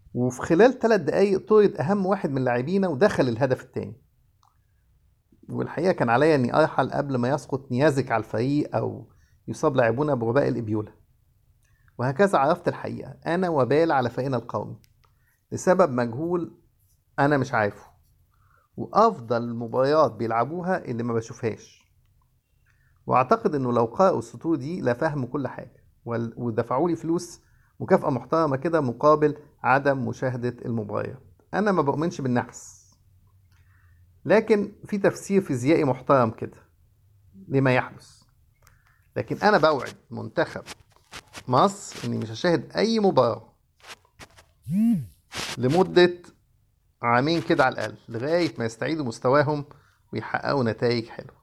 وفي خلال ثلاث دقايق طرد أهم واحد من لاعبينا ودخل الهدف الثاني والحقيقة كان عليا إني أرحل قبل ما يسقط نيازك على الفريق أو يصاب لاعبونا بوباء الإبيولا وهكذا عرفت الحقيقة أنا وبال على فريقنا القومي لسبب مجهول أنا مش عارفه وأفضل المباريات بيلعبوها اللي ما بشوفهاش وأعتقد إنه لو قرأوا السطور دي لفهموا كل حاجة وال- ودفعوا لي فلوس مكافأة محترمة كده مقابل عدم مشاهدة المباريات أنا ما بؤمنش بالنحس لكن في تفسير فيزيائي محترم كده لما يحدث لكن أنا بوعد منتخب مصر إني مش هشاهد أي مباراة لمدة عامين كده على الأقل لغاية ما يستعيدوا مستواهم ويحققوا نتائج حلوة